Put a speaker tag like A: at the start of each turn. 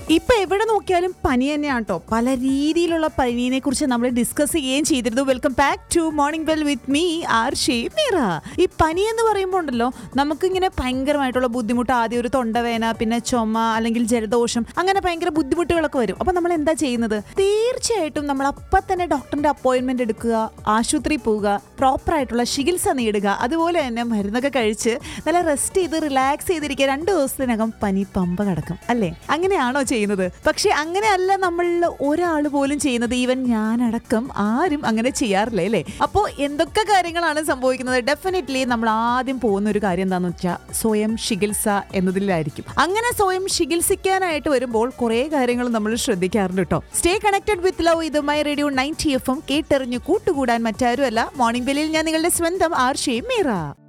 A: ഇപ്പൊ എവിടെ നോക്കിയാലും പനി തന്നെയാണ് കേട്ടോ പല രീതിയിലുള്ള പനിയെ കുറിച്ച് നമ്മൾ ഡിസ്കസ് ചെയ്യുകയും ചെയ്തിരുന്നു welcome back to morning well with me R Meera ഈ പനി എന്ന് പറയുമ്പോൾ ഉണ്ടല്ലോ നമുക്കിങ്ങനെ ഭയങ്കരമായിട്ടുള്ള ബുദ്ധിമുട്ട് ആദ്യം ഒരു തൊണ്ടവേന പിന്നെ ചുമ അല്ലെങ്കിൽ ജലദോഷം അങ്ങനെ ഭയങ്കര ബുദ്ധിമുട്ടുകളൊക്കെ വരും അപ്പൊ നമ്മൾ എന്താ ചെയ്യുന്നത് തീർച്ചയായിട്ടും നമ്മൾ അപ്പം തന്നെ ഡോക്ടറിന്റെ അപ്പോയിന്റ്മെന്റ് എടുക്കുക ആശുപത്രി പോവുക പ്രോപ്പർ ആയിട്ടുള്ള ചികിത്സ നേടുക അതുപോലെ തന്നെ മരുന്നൊക്കെ കഴിച്ച് നല്ല റെസ്റ്റ് ചെയ്ത് റിലാക്സ് ചെയ്തിരിക്കുക രണ്ട് ദിവസത്തിനകം പനി പമ്പ കടക്കും അല്ലേ അങ്ങനെയാണോ ചെയ്യുന്നത് പക്ഷെ അങ്ങനെയല്ല നമ്മളിൽ ഒരാൾ പോലും ചെയ്യുന്നത് ഈവൻ ഞാനടക്കം ആരും അങ്ങനെ ചെയ്യാറില്ല അല്ലേ അപ്പോൾ എന്തൊക്കെ കാര്യങ്ങളാണ് സംഭവിക്കുന്നത് ഡെഫിനറ്റ്ലി നമ്മൾ ആദ്യം പോകുന്ന ഒരു കാര്യം എന്താണെന്ന് വെച്ചാൽ സ്വയം ചികിത്സ എന്നതിലായിരിക്കും അങ്ങനെ സ്വയം ചികിത്സിക്കാനായിട്ട് വരുമ്പോൾ കുറേ കാര്യങ്ങൾ നമ്മൾ ശ്രദ്ധിക്കാറുണ്ട് കേട്ടോ സ്റ്റേ കണക്റ്റഡ് വിത്ത് ലവ് ഇത് my radio ninety F M കേട്ടെറിഞ്ഞ് കൂട്ടുകൂടാൻ മറ്റാരുമല്ല മോർണിംഗ് ബെല്ലിൽ ഞാൻ നിങ്ങളുടെ സ്വന്തം ആർഷയും മീറ